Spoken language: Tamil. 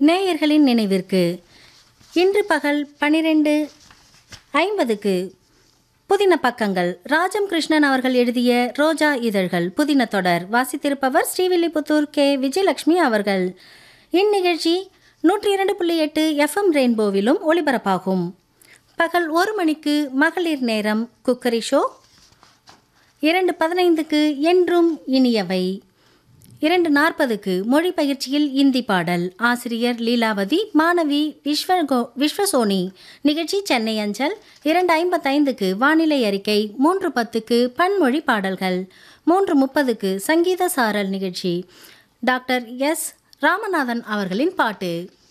நேயர்களின் நினைவிற்கு இன்று பகல் பனிரெண்டு ஐம்பதுக்கு புதின பக்கங்கள் ராஜம் கிருஷ்ணன் அவர்கள் எழுதிய ரோஜா இதழ்கள் புதின தொடர் வாசித்திருப்பவர் ஸ்ரீவில்லிபுத்தூர் கே விஜயலட்சுமி அவர்கள் இந்நிகழ்ச்சி நூற்றி இரண்டு புள்ளி எட்டு எஃப்எம் ரெயின்போவிலும் ஒளிபரப்பாகும் பகல் ஒரு மணிக்கு மகளிர் நேரம் குக்கரி ஷோ இரண்டு பதினைந்துக்கு என்றும் இனியவை இரண்டு நாற்பதுக்கு மொழி பயிற்சியில் இந்தி பாடல் ஆசிரியர் லீலாவதி மாணவி விஸ்வகோ விஸ்வசோனி நிகழ்ச்சி சென்னை அஞ்சல் இரண்டு ஐம்பத்தைந்துக்கு வானிலை அறிக்கை மூன்று பத்துக்கு பன்மொழி பாடல்கள் மூன்று முப்பதுக்கு சங்கீத சாரல் நிகழ்ச்சி டாக்டர் எஸ் ராமநாதன் அவர்களின் பாட்டு